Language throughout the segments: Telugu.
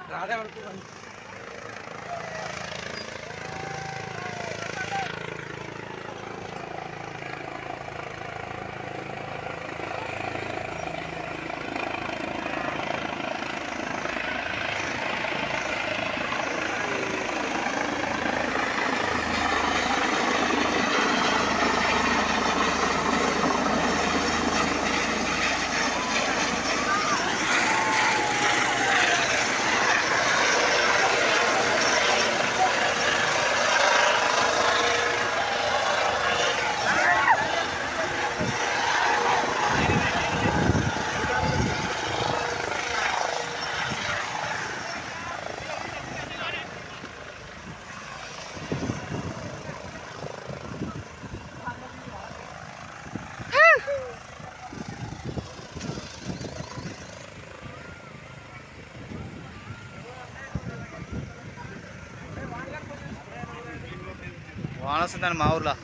రాధే వరకు వాన వస్తుందండి మా ఊర్లో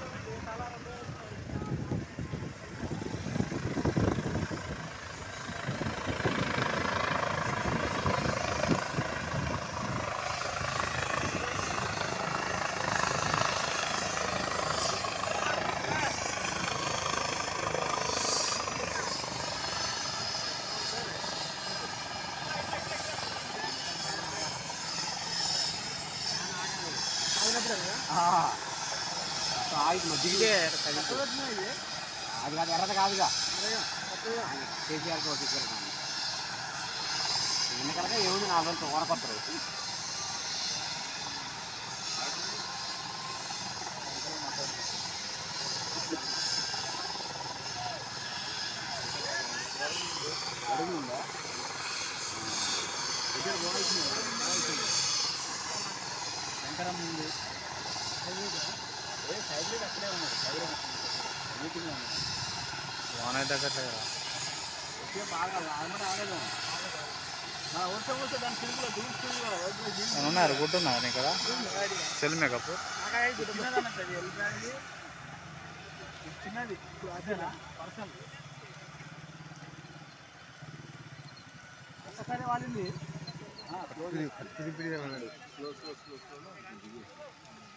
మధ్యకే అది కాదు ఎర్రది కాదుగా కేసీఆర్ కేసీఆర్ ఎన్నికలగా ఏముంది నాలుగు రోజులు ఓడకొత్తరు అడుగుందా శంకరం ఉంది ఏ సైడ్ అక్కడే ఉన్నాడు సైడ్ మీటింగ్ ఉన్నాడు వాన అయితే తగ్గట్లేదురా వచ్చే బాగా ఆగమని ఆగలేదు వస్తే వస్తే దాని తిరుగులో దిగుతుంది ఏమన్నా ఉన్నారు గుడ్డున్నారు ఇక్కడ సెల్ మేకప్ చిన్నది ఇప్పుడు అదేనా పర్సన్ ఒక్కసారి వాడింది స్లో స్లో స్లో స్లో